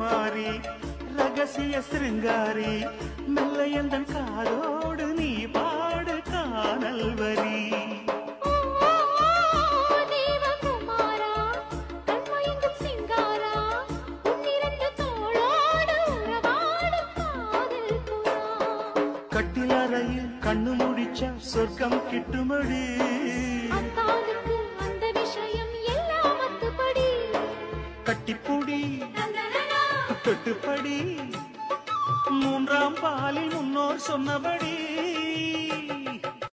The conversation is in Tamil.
குமாரி ரகசிய சிருங்காரி மெல்ல எந்தன் காதோடு நீ பாடு காணல் வரி ஓ தேவகுமாரா கண்மயங்கும் சிங்காரா உன்னிரண்டு தோளோடு உறவாடும் காதல் புறா கட்டிலறையில் கண்ணு முடிச்சா சொர்க்கம் கிட்டுமடி அத்தானுக்கு அந்த விஷயம் எல்லாம் அத்துப்படி கட்டிப்புடி தந்தனனா தொட்டுப்படி மூன்றாம் பாலில் முன்னோர் சொன்னபடி